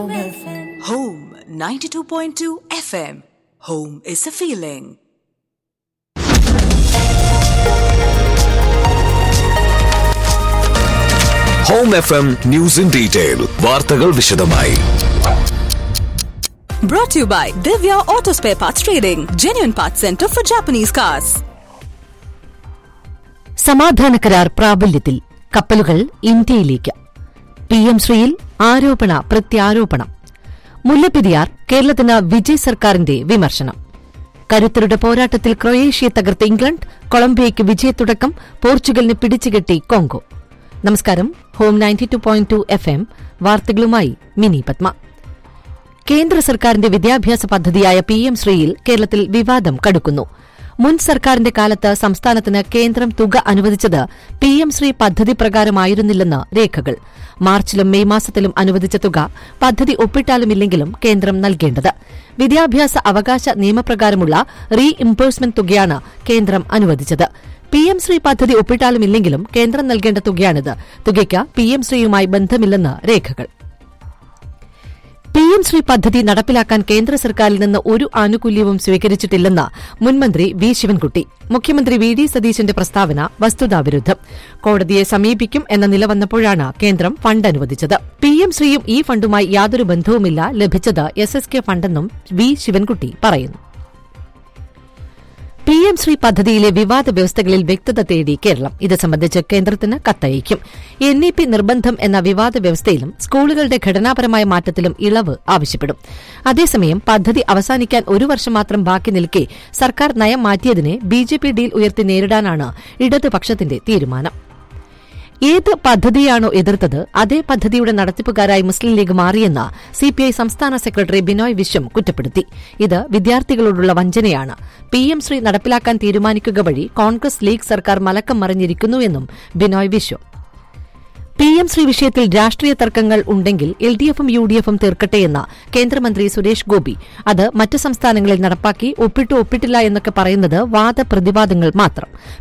Home FM. Home 92.2 FM. Home is a feeling. Home F M news in detail വാർത്തകൾ വിശദമായി Brought to you by Divya Auto Spare Parts Trading, genuine parts center for Japanese cars. സമാധാന കരാർ പ്രാബല്യത്തിൽ കപ്പലുകൾ ഇന്ത്യയിലേക്ക് P M ശ്രീയിൽ ആരോപണ പ്രത്യാരോപണം മുല്ലപ്പെരിയാർ കേരളത്തിന് വിജയ് സർക്കാരിന്റെ വിമർശനം കരുത്തരുടെ പോരാട്ടത്തിൽ ക്രൊയേഷ്യയെ തകർത്ത ഇംഗ്ലണ്ട് കൊളംബിയയ്ക്ക് വിജയത്തുടക്കം പോർച്ചുഗലിന് പിടിച്ചുകെട്ടി കോങ്കോ നമസ്കാരം Home ninety two point two F M വാർത്തകളുമായി മിനി പത്മ കേന്ദ്ര സർക്കാരിന്റെ വിദ്യാഭ്യാസ പദ്ധതിയായ പി എം ശ്രീയിൽ കേരളത്തിൽ വിവാദം കടുക്കുന്നു മുൻ സർക്കാരിന്റെ കാലത്ത് സംസ്ഥാനത്തിന് കേന്ദ്രം തുക അനുവദിച്ചത് പി എം ശ്രീ പദ്ധതി പ്രകാരമായിരുന്നില്ലെന്ന് രേഖകൾ മാർച്ചിലും മെയ് മാസത്തിലും അനുവദിച്ച തുക പദ്ധതി ഒപ്പിട്ടാലുമില്ലെങ്കിലും കേന്ദ്രം നൽകേണ്ടത് വിദ്യാഭ്യാസ അവകാശ നിയമപ്രകാരമുള്ള റീ ഇംബേഴ്സ്മെന്റ് തുകയാണ് കേന്ദ്രം അനുവദിച്ചത് പി എം ശ്രീ പദ്ധതി ഒപ്പിട്ടാലുമില്ലെങ്കിലും കേന്ദ്രം നൽകേണ്ട തുകയാണിത് തുകയ്ക്ക് പി എം ശ്രീയുമായി ബന്ധമില്ലെന്ന് രേഖകൾ പി എം ശ്രീ പദ്ധതി നടപ്പിലാക്കാൻ കേന്ദ്ര സർക്കാരിൽ നിന്ന് ഒരു ആനുകൂല്യവും സ്വീകരിച്ചിട്ടില്ലെന്ന് മുൻമന്ത്രി വി ശിവൻകുട്ടി മുഖ്യമന്ത്രി വി ഡി സതീശന്റെ പ്രസ്താവന വസ്തുതാവിരുദ്ധം കോടതിയെ സമീപിക്കും എന്ന നില വന്നപ്പോഴാണ് കേന്ദ്രം ഫണ്ട് അനുവദിച്ചത് പി എം ശ്രീയും ഈ ഫണ്ടുമായി യാതൊരു ബന്ധവുമില്ല ലഭിച്ചത് എസ് എസ് കെ ഫണ്ടെന്നും വി ശിവൻകുട്ടി പറയുന്നു പി എം ശ്രീ പദ്ധതിയിലെ വിവാദ വ്യവസ്ഥകളിൽ വ്യക്തത തേടി കേരളം ഇത് സംബന്ധിച്ച് കേന്ദ്രത്തിന് കത്തയക്കും എൻ ഇ പി നിർബന്ധം എന്ന വിവാദ വ്യവസ്ഥയിലും സ്കൂളുകളുടെ ഘടനാപരമായ മാറ്റത്തിലും ഇളവ് ആവശ്യപ്പെടും അതേസമയം പദ്ധതി അവസാനിക്കാൻ ഒരു വർഷം മാത്രം ബാക്കി നിൽക്കെ സർക്കാർ നയം മാറ്റിയതിനെ ബി ജെ പി ഡീൽ ഉയർത്തി നേരിടാനാണ് ഇടതുപക്ഷത്തിന്റെ തീരുമാനം ഏത് പദ്ധതിയാണോ എതിർത്തത് അതേ പദ്ധതിയുടെ നടത്തിപ്പുകാരായി മുസ്ലിം ലീഗ് മാറിയെന്ന് സിപിഐ സംസ്ഥാന സെക്രട്ടറി ബിനോയ് വിശ്വം കുറ്റപ്പെടുത്തി ഇത് വിദ്യാർത്ഥികളോടുള്ള വഞ്ചനയാണ് പി എം ശ്രീ നടപ്പിലാക്കാൻ തീരുമാനിക്കുക വഴി കോൺഗ്രസ് ലീഗ് സർക്കാർ മലക്കം മറിഞ്ഞിരിക്കുന്നുവെന്നും ബിനോയ് വിശ്വം പി എം ശ്രീ വിഷയത്തിൽ രാഷ്ട്രീയ തർക്കങ്ങൾ ഉണ്ടെങ്കിൽ എൽ ഡി എഫും യു ഡി എഫും തീർക്കട്ടെയെന്ന് കേന്ദ്രമന്ത്രി സുരേഷ് ഗോപി അത് മറ്റ് സംസ്ഥാനങ്ങളിൽ നടപ്പാക്കി ഒപ്പിട്ടു ഒപ്പിട്ടില്ല എന്നൊക്കെ പറയുന്നത് വാദപ്രതിവാദങ്ങൾ മാത്രം